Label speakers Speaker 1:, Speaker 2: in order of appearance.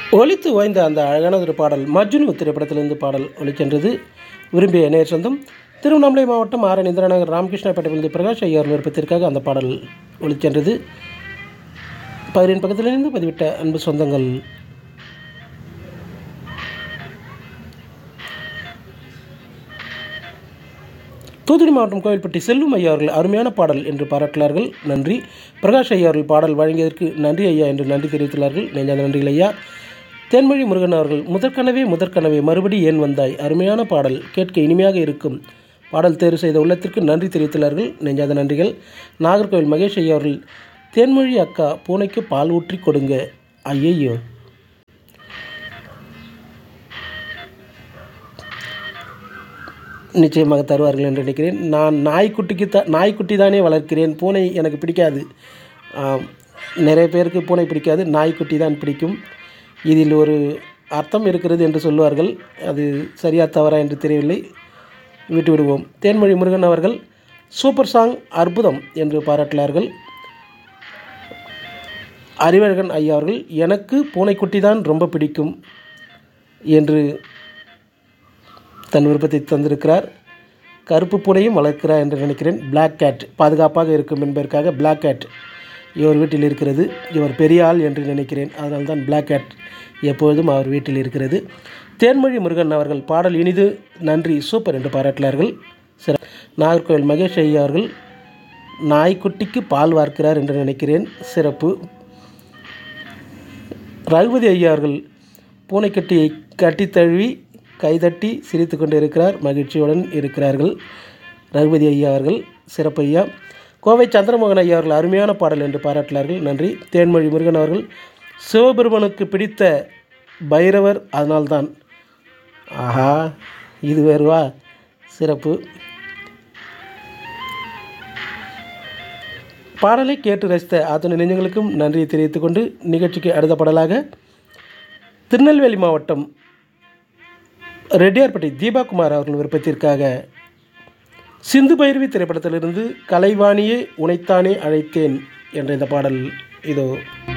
Speaker 1: ஒலித்து ஓய்ந்த அந்த அழகான ஒரு பாடல் மஜ்னு திரைப்படத்திலிருந்து பாடல் ஒலிச்சென்றது விரும்பிய நேர் சொந்தம் திருவண்ணாமலை மாவட்டம் ஆர் இந்திரநகர் ராமகிருஷ்ணப்பேட்டையிலிருந்து பிரகாஷ் ஐயார் விருப்பத்திற்காக அந்த பாடல் ஒலிச்சென்றது பதினெண் பக்கத்திலிருந்து பதிவிட்ட அன்பு சொந்தங்கள் தூத்துக்குடி மாவட்டம் கோவில்பட்டி செல்லும் ஐயா அவர்கள் அருமையான பாடல் என்று பாராட்டினார்கள் நன்றி பிரகாஷ் ஐயா அவர்கள் பாடல் வழங்கியதற்கு நன்றி ஐயா என்று நன்றி தெரிவித்துள்ளார்கள் நெஞ்சாத நன்றிகள் ஐயா தேன்மொழி முருகன் அவர்கள் முதற்கனவே முதற்கனவே மறுபடி ஏன் வந்தாய் அருமையான பாடல் கேட்க இனிமையாக இருக்கும் பாடல் தேர்வு செய்த உள்ளத்திற்கு நன்றி தெரிவித்துள்ளார்கள் நெஞ்சாத நன்றிகள் நாகர்கோவில் மகேஷ் ஐயா அவர்கள் தேன்மொழி அக்கா பூனைக்கு பால் ஊற்றி கொடுங்க ஐயையோ நிச்சயமாக தருவார்கள் என்று நினைக்கிறேன் நான் நாய்க்குட்டிக்கு த நாய்க்குட்டி தானே வளர்க்கிறேன் பூனை எனக்கு பிடிக்காது ஆம், நிறைய பேருக்கு பூனை பிடிக்காது நாய்க்குட்டி தான் பிடிக்கும் இதில் ஒரு அர்த்தம் இருக்கிறது என்று சொல்லுவார்கள் அது சரியா தவறா என்று தெரியவில்லை விட்டு விடுவோம் தேன்மொழி முருகன் அவர்கள் சூப்பர் சாங் அற்புதம் என்று பாராட்டினார்கள் அறிவழகன் ஐயா அவர்கள் எனக்கு பூனைக்குட்டி தான் ரொம்ப பிடிக்கும் என்று தன் விருப்பத்தை தந்திருக்கிறார் கருப்பு பூனையும் வளர்க்கிறார் என்று நினைக்கிறேன் Black கேட் பாதுகாப்பாக இருக்கும் என்பதற்காக Black கேட் இவர் வீட்டில் இருக்கிறது இவர் பெரிய ஆள் என்று நினைக்கிறேன் அதனால்தான் Black கேட் எப்பொழுதும் அவர் வீட்டில் இருக்கிறது தேன்மொழி முருகன் அவர்கள் பாடல் இனிது நன்றி சூப்பர் என்று பாராட்டினார்கள் சிற நாகர்கோவில் மகேஷ் ஐயா அவர்கள் நாய்க்குட்டிக்கு பால் வார்க்கிறார் என்று நினைக்கிறேன் சிறப்பு ரகுபதி ஐயா அவர்கள் பூனைக்கட்டியை கட்டி தழுவி கைதட்டி சிரித்து கொண்டு இருக்கிறார் மகிழ்ச்சியுடன் இருக்கிறார்கள் ரகுபதி ஐயா அவர்கள் சிறப்பு ஐயா கோவை சந்திரமோகன் ஐயா அவர்கள் அருமையான பாடல் என்று பாராட்டினார்கள் நன்றி தேன்மொழி முருகன் அவர்கள் சிவபெருமனுக்கு பிடித்த பைரவர் அதனால்தான் ஆஹா இது வேறுவா சிறப்பு பாடலை கேட்டு ரசித்த அத்தனை நெஞ்சங்களுக்கும் நன்றியை தெரிவித்துக் கொண்டு நிகழ்ச்சிக்கு அடுத்த பாடலாக திருநெல்வேலி மாவட்டம் ரெட்டியார்பட்டி தீபாகுமார் அவர்கள் விருப்பத்திற்காக சிந்து பைரவி திரைப்படத்திலிருந்து கலைவாணியே உனைத்தானே அழைத்தேன் என்ற இந்த பாடல் இதோ